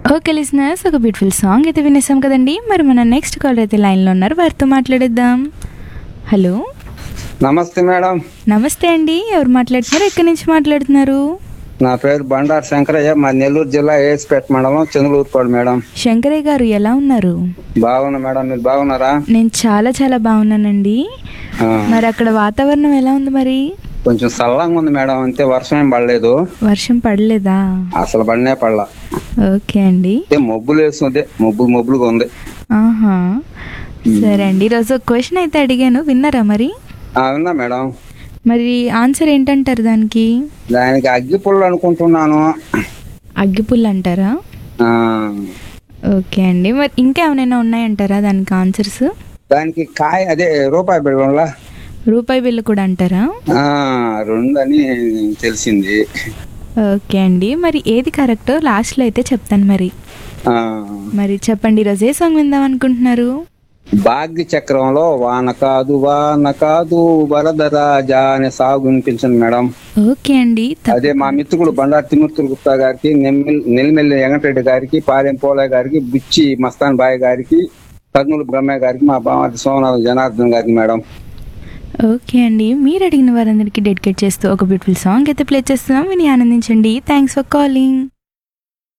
okay listeners ఒక beautiful song అయితే వినేసాం కదండి మరి మన నెక్స్ట్ కాలర్ అయితే లైన్లో ఉన్నారు వారితో మాట్లాడేద్దాం హలో నమస్తే మేడం నమస్తే అండి ఎవరు మాట్లాడుతున్నారు ఎక్కడి నుంచి మాట్లాడుతున్నారు నా పేరు బండారు శంకరయ్య మా నెల్లూరు జిల్లా ఏసిపేట మండలం చంద్రూరుపాడు మేడం శంకరయ్య గారు ఎలా ఉన్నారు బాగున్నా మేడం మీరు బాగున్నారా నేను చాలా చాలా బాగున్నానండి ఆ, మరి అక్కడ వాతావరణం ఎలా ఉంది మరి కొంచెం చల్లంగా ఉంది మేడం అంతే వర్షం ఏం పడలేదు వర్షం పడలేదా అసలు పడినే పడలా ఓకే అండి అంటే మబ్బులు వేస్తుంది మబ్బులు మబ్బులుగా ఉంది ఆహా సరే అండి ఈరోజు ఒక క్వశ్చన్ అయితే అడిగాను విన్నారా మరి ఆ, విన్నా మేడం మరి ఆన్సర్ ఏంటంటారు దానికి దానికి అగ్గి పుల్ల అనుకుంటున్నాను అగ్గిపుల్ అంటారా ఆ, ఓకే అండి మరి ఇంకా ఏమైనా ఉన్నాయంటారా దానికి ఆన్సర్స్ దానికి కాయ అదే రూపాయి బిళ్ళ రూపాయి బిల్లు కూడా అంటారా రెండు అని తెలిసింది ఓకే అండి మరి ఏది కరెక్టో లాస్ట్లో అయితే చెప్తాను మరి ఆ, మరి చెప్పండి ఈరోజు ఏ సాంగ్ విందాం అనుకుంటున్నారు భాగ్య చక్రంలో వాన కాదు వాన కాదు వరదరాజా అనే సాగు వినిపించింది మేడం ఓకే అండి తప్ప- అదే మా మిత్రుడు బండారు తిమూర్తులు గుప్తా గారికి నెమ్మిల్ నెల్లిమెల్లి వెంకటరెడ్డి గారికి పాలెం పోలయ్య గారికి బుచ్చి మస్తాన్ బాయ్ గారికి కర్నూలు బ్రహ్మయ్య గారికి మా బామర్ది సోమనాథ్ జనార్దన్ గారికి మేడం ఓకే అండి మీరు అడిగిన వారందరికీ డెడికేట్ చేస్తూ ఒక బ్యూటిఫుల్ సాంగ్ అయితే ప్లే చేస్తున్నాం విని ఆనందించండి థ్యాంక్స్ ఫర్ కాలింగ్